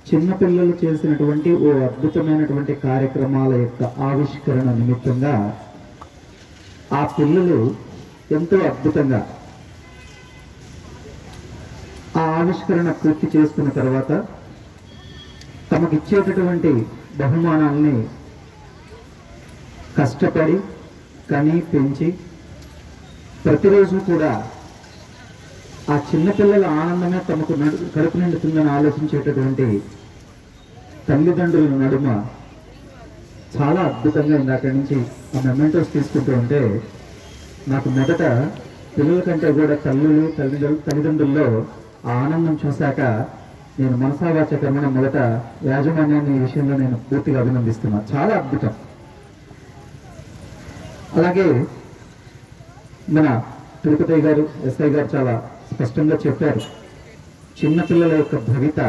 చిన్నపిల్లలు చేసినటువంటి ఓ అద్భుతమైనటువంటి కార్యక్రమాల యొక్క ఆవిష్కరణ నిమిత్తంగా ఆ పిల్లలు ఎంతో అద్భుతంగా ఆ ఆవిష్కరణ పూర్తి చేసుకున్న తర్వాత తమకు ఇచ్చేటటువంటి బహుమానాల్ని కష్టపడి కని పెంచి ప్రతిరోజు కూడా ఆ చిన్నపిల్లల ఆనందమే తమకు నడు కడుపు నిండుతుందని ఆలోచించేటటువంటి తల్లిదండ్రుల నడుమ చాలా అద్భుతంగా ఇందాక నుంచి ఆ మెమెంటోస్ తీసుకుంటూ ఉంటే నాకు మొదట పిల్లల కంటే కూడా తల్లులు తల్లిదండ్రులు తల్లిదండ్రుల్లో ఆ ఆనందం చూశాక నేను మనసావాచ కర్మణ మొదట యాజమాన్యాన్ని ఈ విషయంలో నేను పూర్తిగా అభినందిస్తున్నా చాలా అద్భుతం అలాగే మన తిరుపతి గారు ఎస్ఐ గారు చాలా స్పష్టంగా చెప్పారు చిన్నపిల్లల యొక్క భవిత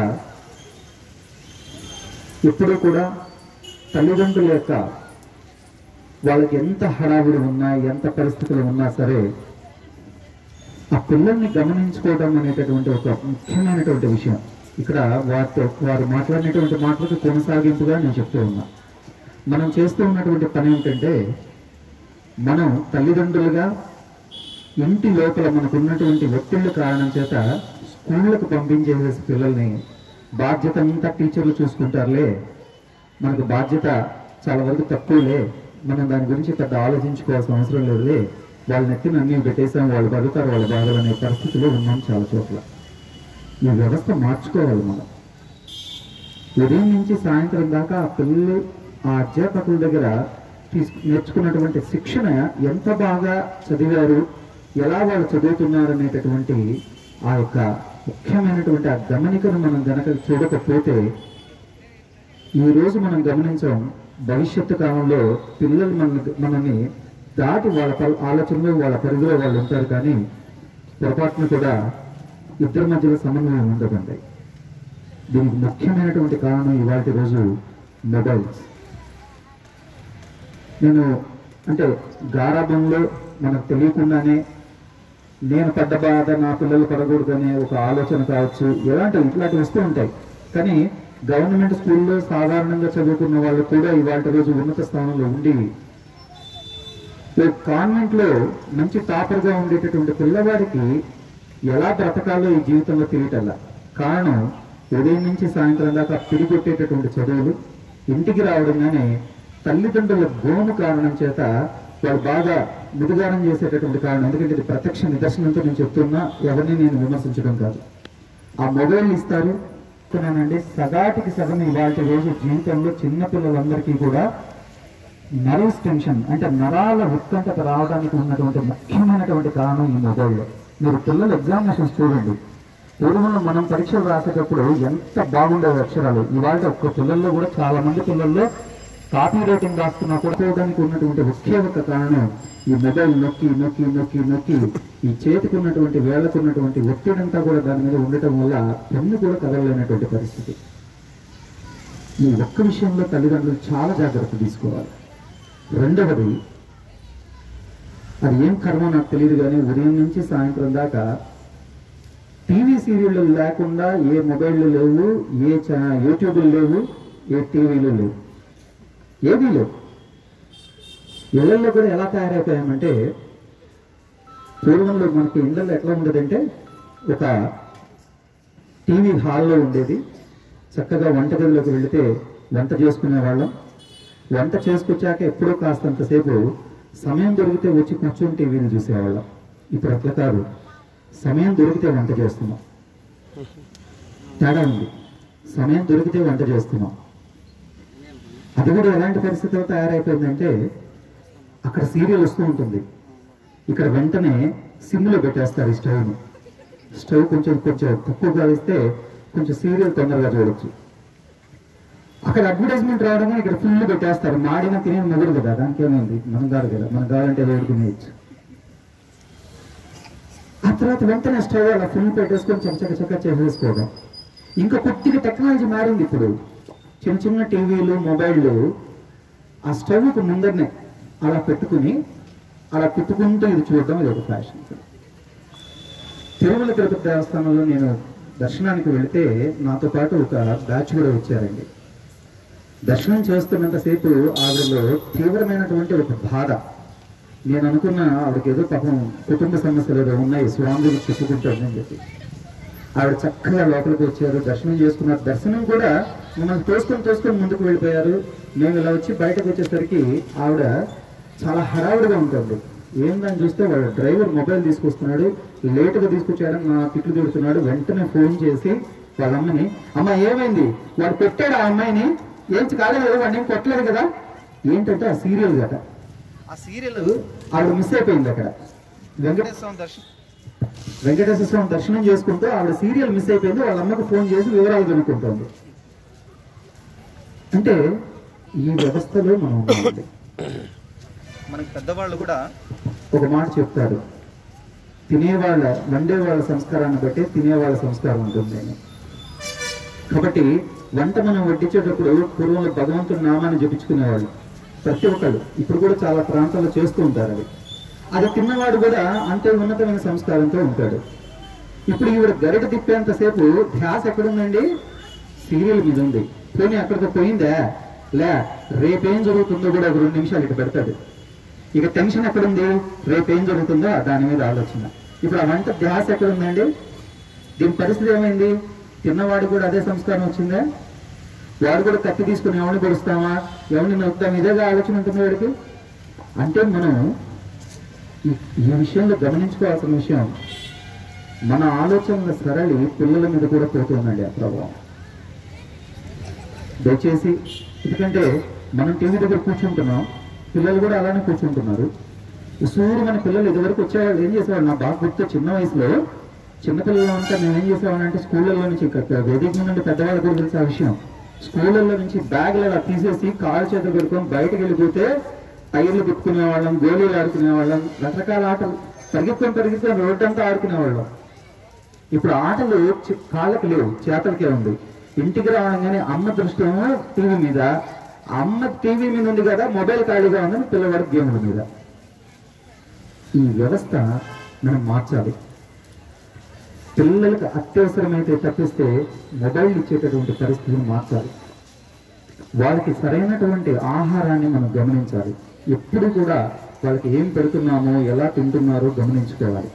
ఎప్పుడూ కూడా తల్లిదండ్రుల యొక్క వాళ్ళకి ఎంత హడావిడి ఉన్నా ఎంత పరిస్థితులు ఉన్నా సరే ఆ పిల్లల్ని గమనించుకోవడం అనేటటువంటి ఒక ముఖ్యమైనటువంటి విషయం ఇక్కడ వారితో వారు మాట్లాడినటువంటి మాటలకు కొనసాగింపుగా నేను చెప్తూ ఉన్నా మనం చేస్తూ ఉన్నటువంటి పని ఏంటంటే మనం తల్లిదండ్రులుగా ఇంటి లోపల మనకు ఉన్నటువంటి ఒత్తిళ్ళ కారణం చేత స్కూళ్ళకు పంపించేసేసి పిల్లల్ని బాధ్యత అంతా టీచర్లు చూసుకుంటారులే మనకు బాధ్యత చాలా వరకు తక్కువలే మనం దాని గురించి పెద్ద ఆలోచించుకోవాల్సిన అవసరం లేదులే వాళ్ళని ఎత్తిన అన్ని పెట్టేసాం వాళ్ళు బతుకుతారు వాళ్ళ బాధలు అనే పరిస్థితిలో ఉన్నాం చాలా చోట్ల ఈ వ్యవస్థ మార్చుకోవాలి మనం ఉదయం నుంచి సాయంత్రం దాకా ఆ పిల్లలు ఆ అధ్యాపకుల దగ్గర తీసుకు నేర్చుకున్నటువంటి శిక్షణ ఎంత బాగా చదివారు ఎలా వాళ్ళు చదువుతున్నారు అనేటటువంటి ఆ యొక్క ముఖ్యమైనటువంటి ఆ గమనికను మనం గనక చూడకపోతే ఈ రోజు మనం గమనించాం భవిష్యత్తు కాలంలో పిల్లలు మన మనల్ని దాటి వాళ్ళ ప- ఆలోచనలో వాళ్ళ పరిధిలో వాళ్ళు ఉంటారు కానీ పొరపాటున కూడా ఇద్దరి మధ్యలో సమన్వయం ఉండదండి దీనికి ముఖ్యమైనటువంటి కారణం ఇవాళ రోజు మొబైల్స్ నేను అంటే గారాభంలో మనకు తెలియకుండానే నేను పెద్ద బాధ నా పిల్లలు పడకూడదు అనే ఒక ఆలోచన కావచ్చు ఎలాంటివి ఇట్లాంటివి వస్తూ ఉంటాయి కానీ గవర్నమెంట్ స్కూల్లో సాధారణంగా చదువుకున్న వాళ్ళు కూడా ఇవాళ రోజు ఉన్నత స్థానంలో ఉండి కాన్వెంట్ లో మంచి టాపర్ గా ఉండేటటువంటి పిల్లవాడికి ఎలా బ్రతకాలో ఈ జీవితంలో తెలియటల్లా కారణం ఉదయం నుంచి సాయంత్రం దాకా పిడిగొట్టేటటువంటి చదువులు ఇంటికి రావడంగానే తల్లిదండ్రుల గోము కారణం చేత వాళ్ళు బాగా ముదుగానం చేసేటటువంటి కారణం ఎందుకంటే ఇది ప్రత్యక్ష నిదర్శనంతో నేను చెప్తున్నా ఎవరిని నేను విమర్శించడం కాదు ఆ మొబైల్ ఇస్తారు చెప్తున్నానండి సగాటికి సగం ఇవాళ రోజు జీవితంలో చిన్న పిల్లలందరికీ కూడా నర్వస్ టెన్షన్ అంటే నరాల ఉత్కంఠత రావడానికి ఉన్నటువంటి ముఖ్యమైనటువంటి కారణం ఈ మొబైల్లో మీరు పిల్లల ఎగ్జామినేషన్స్ చూడండి పూర్వంలో మనం పరీక్షలు రాసేటప్పుడు ఎంత బాగుండేవి అక్షరాలు ఇవాళ ఒక్క పిల్లల్లో కూడా చాలా మంది పిల్లల్లో కాపీ రైటింగ్ రాస్తున్నా కూడా పోవడానికి ఉన్నటువంటి ఒకే ఒక కారణం ఈ మొబైల్ నొక్కి నొక్కి నొక్కి నొక్కి ఈ చేతికి ఉన్నటువంటి వేళ్లకు ఉన్నటువంటి ఒత్తిడంతా కూడా దాని మీద ఉండటం వల్ల పెన్ను కూడా కదలలేనటువంటి పరిస్థితి ఈ ఒక్క విషయంలో తల్లిదండ్రులు చాలా జాగ్రత్త తీసుకోవాలి రెండవది అది ఏం కర్మ నాకు తెలియదు కానీ ఉదయం నుంచి సాయంత్రం దాకా టీవీ సీరియళ్ళు లేకుండా ఏ మొబైళ్ళు లేవు ఏ ఛా- యూట్యూబ్లు లేవు ఏ టీవీలు లేవు ఏదీ లేవు ఇళ్లలో కూడా ఎలా తయారైపోయామంటే పూర్వంలో మనకి ఇళ్లలో ఎట్లా ఉండదంటే ఒక టీవీ హాల్లో ఉండేది చక్కగా వంటగదిలోకి వెళితే వంట చేసుకునే వాళ్ళం వంట చేసుకొచ్చాక ఎప్పుడో కాస్తంతసేపు సమయం దొరికితే వచ్చి కూర్చొని టీవీని చూసేవాళ్ళం ఇప్పుడు అట్లా కాదు సమయం దొరికితే వంట చేస్తున్నాం తేడా ఉంది సమయం దొరికితే వంట చేస్తున్నాం అది కూడా ఎలాంటి పరిస్థితుల్లో తయారైపోయిందంటే అక్కడ సీరియల్ వస్తూ ఉంటుంది ఇక్కడ వెంటనే సిమ్లో పెట్టేస్తారు ఈ స్టవ్ని స్టవ్ కొంచెం కొంచెం తక్కువ కాలిస్తే కొంచెం సీరియల్ తొందరగా చూడొచ్చు అక్కడ అడ్వర్టైజ్మెంట్ రావడమే ఇక్కడ ఫుల్ పెట్టేస్తారు మాడిన తినే మొదలు కదా దానికి ఏమైంది మనం కాదు కదా మనం కావాలంటే వేడుకునేయచ్చు ఆ తర్వాత వెంటనే స్టవ్ అలా ఫుల్ పెట్టేసుకొని చక్క చక్క చేసేసుకోవడం ఇంకా కొద్దిగా టెక్నాలజీ మారింది ఇప్పుడు చిన్న చిన్న టీవీలు మొబైళ్ళు ఆ స్టవ్కు ముందరనే అలా పెట్టుకుని అలా తిప్పుకుంటూ ఇది చూడడం ఇది ఒక ఫ్యాషన్ తిరుమల తిరుపతి దేవస్థానంలో నేను దర్శనానికి వెళితే నాతో పాటు ఒక బ్యాచ్ కూడా వచ్చారండి దర్శనం చేస్తున్నంతసేపు ఆవిడలో తీవ్రమైనటువంటి ఒక బాధ నేను అనుకున్న ఆవిడకి ఏదో పాపం కుటుంబ సమస్యలు ఏదో ఉన్నాయి స్వామి చెప్పుకుంటాడని చెప్పి ఆవిడ చక్కగా లోపలికి వచ్చారు దర్శనం చేసుకున్నారు దర్శనం కూడా మమ్మల్ని తోసుకొని తోసుకొని ముందుకు వెళ్ళిపోయారు మేము ఇలా వచ్చి బయటకు వచ్చేసరికి ఆవిడ చాలా హడావుడిగా ఉంటుంది ఏందని చూస్తే వాళ్ళ డ్రైవర్ మొబైల్ తీసుకొస్తున్నాడు లేటుగా తీసుకొచ్చాడని నా తిట్లు తిడుతున్నాడు వెంటనే ఫోన్ చేసి వాళ్ళ అమ్మని అమ్మ ఏమైంది వాడు పెట్టాడు ఆ అమ్మాయిని ఏం కాలేదు కదా వాడిని ఏం కొట్టలేదు కదా ఏంటంటే ఆ సీరియల్ కదా ఆ సీరియల్ ఆవిడ మిస్ అయిపోయింది అక్కడ వెంకట వెంకటేశ్వర స్వామి దర్శనం వెంకటేశ్వర స్వామి దర్శనం చేసుకుంటూ ఆవిడ సీరియల్ మిస్ అయిపోయింది వాళ్ళ అమ్మకు ఫోన్ చేసి వివరాలు కనుక్కుంటోంది అంటే ఈ వ్యవస్థలో మనం ఉన్నామండి మనకి పెద్దవాళ్ళు కూడా ఒక మాట చెప్తారు తినేవాళ్ళ వండేవాళ్ళ సంస్కారాన్ని బట్టి తినేవాళ్ళ సంస్కారం ఉంటుంది అని కాబట్టి వంట మనం వడ్డించేటప్పుడు పూర్వంలో భగవంతుడి నామాన్ని జపించుకునేవాళ్ళు ప్రతి ఒక్కళ్ళు ఇప్పుడు కూడా చాలా ప్రాంతాల్లో చేస్తూ ఉంటారు అది అది తిన్నవాడు కూడా అంతే ఉన్నతమైన సంస్కారంతో ఉంటాడు ఇప్పుడు ఈవిడ గరిట తిప్పేంతసేపు ధ్యాస ఎక్కడుందండి సీరియల్ మీద ఉంది పోనీ అక్కడికి పోయిందా లే రేపేం జరుగుతుందో కూడా ఒక రెండు నిమిషాలు ఇటు పెడతాడు ఇక టెన్షన్ ఎక్కడుంది రేపేం జరుగుతుందో దాని మీద ఆలోచన ఇప్పుడు ఆ వంట ధ్యాస ఎక్కడుందండి దీని పరిస్థితి ఏమైంది తిన్నవాడు కూడా అదే సంస్కారం వచ్చిందా వాడు కూడా కత్తి తీసుకుని ఎవరిని పొడుస్తామా ఎవరిని నొక్కుతాం ఇదేగా ఆలోచన ఉంటుంది వాడికి అంటే మనం ఈ- ఈ విషయంలో గమనించుకోవాల్సిన విషయం మన ఆలోచనల సరళి పిల్లల మీద కూడా పోతుందండి ఆ ప్రభావం దయచేసి ఎందుకంటే మనం టీవీ దగ్గర కూర్చుంటున్నాం పిల్లలు కూడా అలానే కూర్చుంటున్నారు సూర్యుడు మన పిల్లలు ఇదివరకు వచ్చేవాళ్ళు ఏం చేసేవాళ్ళు నా బాగా గుర్తు చిన్న వయసులో చిన్నపిల్లలు అంతా మేము ఏం చేసేవాళ్ళం అంటే స్కూళ్ళల్లో నుంచి ఇక్కడ వేదిక మీద నుండి పెద్దవాళ్ళు కూడా తెలిసే ఆ విషయం స్కూళ్ళల్లో నుంచి బ్యాగులు అలా తీసేసి కాలు చేత పెట్టుకొని బయటకు వెళ్ళిపోతే టైర్లు తిప్పుకునే వాళ్ళం గోళీలు ఆడుకునే వాళ్ళం రకరకాల ఆటలు పరిగెత్తుకొని పరిగెత్తుకొని రోడ్డు అంతా ఆడుకునేవాళ్ళం ఇప్పుడు ఆటలు చి- కాళ్ళకి లేవు చేతలకే ఉంది ఇంటికి రావడంగానే అమ్మ దృష్టి ఏమో టీవీ మీద అమ్మ టీవీ మీద ఉంది కదా మొబైల్ ఖాళీగా ఉందని పిల్లవాడి గేముల మీద ఈ వ్యవస్థ మనం మార్చాలి పిల్లలకు అత్యవసరమైతే తప్పిస్తే మొబైల్ ఇచ్చేటటువంటి పరిస్థితిని మార్చాలి వాళ్ళకి సరైనటువంటి ఆహారాన్ని మనం గమనించాలి ఎప్పుడు కూడా వాళ్ళకి ఏం పెడుతున్నామో ఎలా తింటున్నారో గమనించుకోవాలి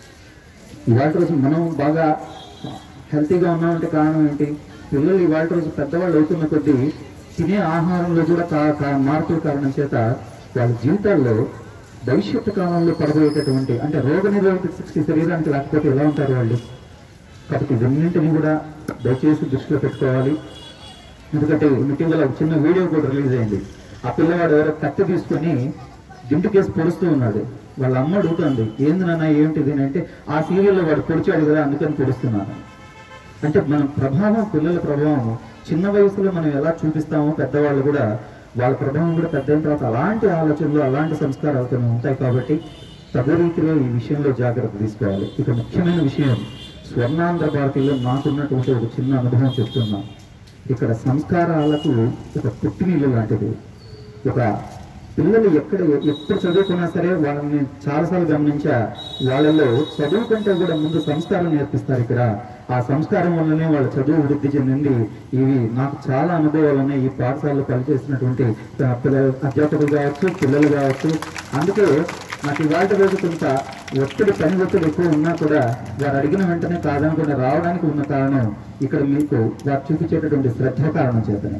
ఇవాళ రోజు మనం బాగా హెల్తీగా ఉన్నామంటే కారణం ఏంటి పిల్లలు ఇవాళ రోజు పెద్దవాళ్ళు అవుతున్న కొద్దీ తినే ఆహారంలో కూడా కా- కా- మార్పుల కారణం చేత వాళ్ళ జీవితాల్లో భవిష్యత్తు కాలంలో పడబోయేటటువంటి అంటే రోగ నిరోధక శక్తి శరీరానికి లేకపోతే ఎలా ఉంటారు వాళ్ళు కాబట్టి ఇవన్నింటినీ కూడా దయచేసి దృష్టిలో పెట్టుకోవాలి ఎందుకంటే ఇటీవల ఒక చిన్న వీడియో కూడా రిలీజ్ అయింది ఆ పిల్లవాడు ఎవరో కత్తి తీసుకొని దింటుకేసి పొడుస్తూ ఉన్నాడు వాళ్ళ అమ్మ అడుగుతుంది ఏంది నాన్న ఏంటిది అని అంటే ఆ సీరియల్లో వాడు పొడిచాడు కదా అందుకని పొడుస్తున్నాను అంటే మన ప్రభావం పిల్లల ప్రభావం చిన్న వయసులో మనం ఎలా చూపిస్తామో పెద్దవాళ్ళు కూడా వాళ్ళ ప్రభావం కూడా పెద్ద అయిన తర్వాత అలాంటి ఆలోచనలు అలాంటి సంస్కారాలతో ఉంటాయి కాబట్టి తగు రీతిలో ఈ విషయంలో జాగ్రత్త తీసుకోవాలి ఇక ముఖ్యమైన విషయం స్వర్ణాంధ్ర భారతిలో నాకున్నటువంటి ఒక చిన్న అనుభవం చెప్తున్నా ఇక్కడ సంస్కారాలకు ఒక పుట్టినీళ్ళు లాంటిది ఒక పిల్లలు ఎక్కడ ఎప్పుడు చదువుకున్నా సరే వాళ్ళని చాలాసార్లు గమనించా వాళ్ళలో చదువు కంటే కూడా ముందు సంస్కారం నేర్పిస్తారు ఇక్కడ ఆ సంస్కారం వల్లనే వాళ్ళ చదువు వృద్ధి చెందింది ఇవి నాకు చాలా అనుభవాలు ఉన్నాయి ఈ పాఠశాలలో పనిచేసినటువంటి ఆ, పిల్లలు అధ్యాపకులు కావచ్చు పిల్లలు కావచ్చు అందుకే నాకు ఇవాళ రోజు కొంత ఒత్తిడి పని ఒత్తిడి ఎక్కువ ఉన్నా కూడా వారు అడిగిన వెంటనే కాదనకుండా రావడానికి ఉన్న కారణం ఇక్కడ మీకు వారు చూపించేటటువంటి శ్రద్ధ కారణం చేతనే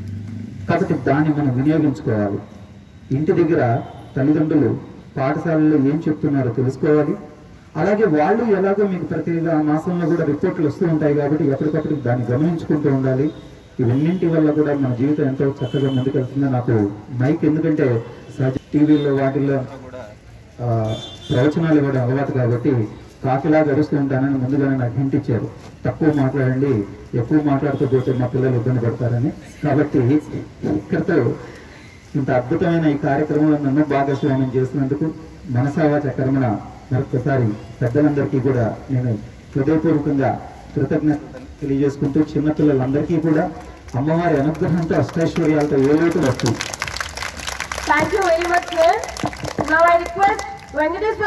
కాబట్టి దాన్ని మనం వినియోగించుకోవాలి ఇంటి దగ్గర తల్లిదండ్రులు పాఠశాలలో ఏం చెప్తున్నారో తెలుసుకోవాలి అలాగే వాళ్ళు ఎలాగో మీకు ప్రతి మాసంలో కూడా రిపోర్ట్లు వస్తూ ఉంటాయి కాబట్టి ఎప్పటికప్పుడు దాన్ని గమనించుకుంటూ ఉండాలి ఇవన్నింటి వల్ల కూడా మన జీవితం ఎంతో చక్కగా ముందుకెళ్తుందో నాకు మైక్ ఎందుకంటే సహజ టీవీలో వాటిల్లో కూడా ఆ, ప్రవచనాలు ఇవ్వడం అలవాటు కాబట్టి కాకిలా గడుస్తూ ఉంటానని ముందుగానే నాకు హింట్ ఇచ్చారు తక్కువ మాట్లాడండి ఎక్కువ మాట్లాడుతూ పోతే మా పిల్లలు ఇబ్బంది పడతారని కాబట్టి ఇక్కడితో ఇంత అద్భుతమైన ఈ కార్యక్రమంలో నన్ను భాగస్వామ్యం చేసినందుకు మనసావాచ కర్మణ మరొకసారి పెద్దలందరికీ కూడా నేను హృదయపూర్వకంగా కృతజ్ఞత తెలియజేసుకుంటూ చిన్నపిల్లలందరికీ కూడా అమ్మవారి అనుగ్రహంతో అష్టైశ్వర్యాలతో ఏలోటు వచ్చు Thank you very much, sir. Now I request Venkatesh